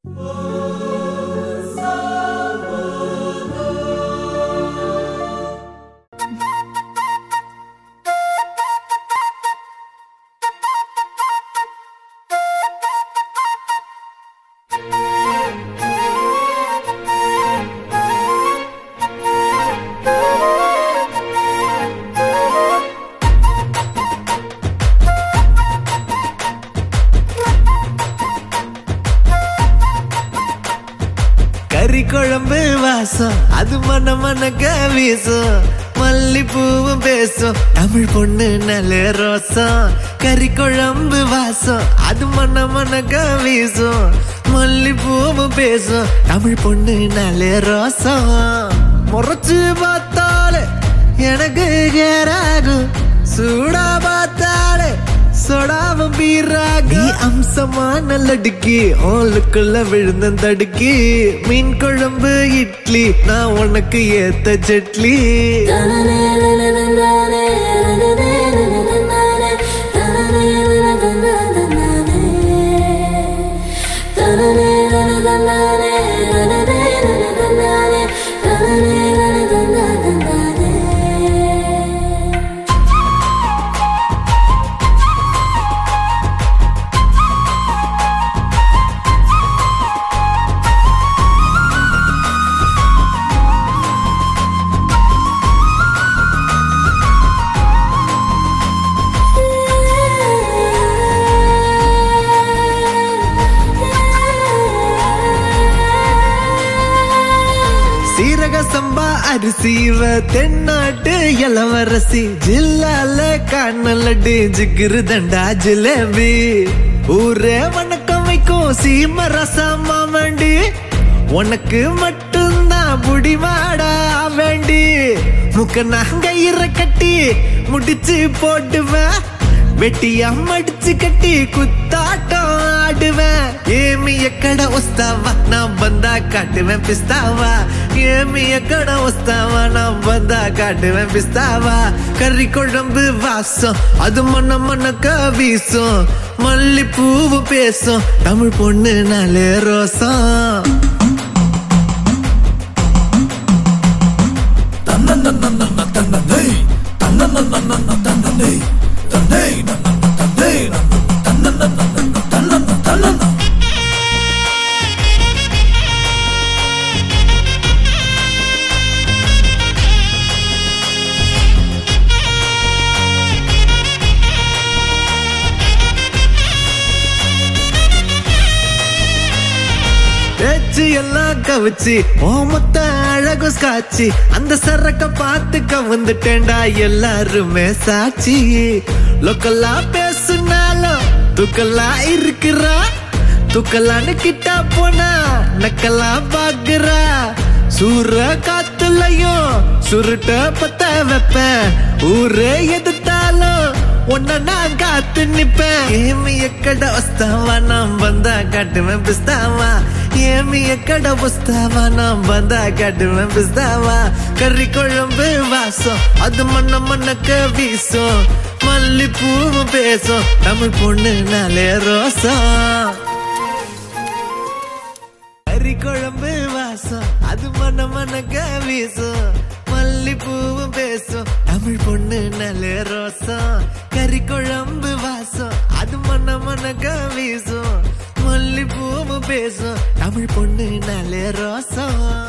கறி குழம்பு வாசம் அது மன மனக்க வீசும் மல்லிப்பூவும் பேசும் தமிழ் பொண்ணு நல்ல ரோசம் கறி குழம்பு வாசம் அது மன மனக்க வீசும் மல்லிப்பூவும் பேசும் தமிழ் பொண்ணு நல்ல ரோசம் முறைச்சு பார்த்தாலே எனக்கு கேராகும் சூடா பார்த்தாலே சொடாவும் பீராகி அம்சமான லடுக்கி ஓலுக்குள்ள விழுந்த தடுக்கி மீன் குழம்பு இட்லி நான் உனக்கு ஏத்த சட்லி சீரக சம்பா அரிசிவ தென்னாட்டு இளவரசி ஜில்லால காணலடி ஜிகிரு தண்டா ஜிலேபி ஊரே வணக்கம் வைக்கும் சீம ரசமா வேண்டி உனக்கு மட்டும்தான் புடிவாடா வேண்டி முக்க நகையிற கட்டி முடிச்சு போட்டுவேன் வெட்டியா மடிச்சு கட்டி குத்தாட்டம் ஆடுவேன் ஏமி எக்கட உஸ்தாவா நான் வந்தா காட்டுவேன் பிஸ்தாவா ஏமி எக்கட உஸ்தாவா நான் வந்தா காட்டுவேன் பிஸ்தாவா கறி குழம்பு வாசம் அது மண்ண மண்ணக்க வீசும் மல்லிப்பூவு பேசும் தமிழ் பொண்ணு நாளே ரோசம் பேச்சு எல்லாம் கவிச்சு ஓமத்த அழகு ஸ்காட்சி அந்த சரக்க பார்த்து கவுந்துட்டேன்டா எல்லாருமே சாட்சி லோக்கல்லா பேசுனாலும் துக்கல்லா இருக்கிறா துக்கலான்னு கிட்டா போனா நக்கலா பாக்குறா சூற காத்துலயும் சுருட்ட பத்த வைப்பேன் ஊரே எதிர்த்தாலும் உன்ன நான் காத்து நிப்பேன் ஏமி எக்கட வஸ்தாவா நான் வந்தா காட்டுவேன் பிஸ்தாவா ஏமி எக்கட வஸ்தாவா நான் வந்தா காட்டுவேன் பிஸ்தாவா கறி குழம்பு வாசம் அது மண்ண மண்ணக்க வீசும் மல்லிப்பூவும் பேசும் தமிழ் பொண்ணு நாளே ரோசம் கறி குழம்பு வாசம் அது மன மனக்க வீசும் மல்லிப்பூவும் பேசும் தமிழ் பொண்ணு நல்ல ரோசம் கறி குழம்பு வாசம் அது மன மனக்க வீசும் மல்லிப்பூவும் பேசும் தமிழ் பொண்ணு நல்ல ரோசம்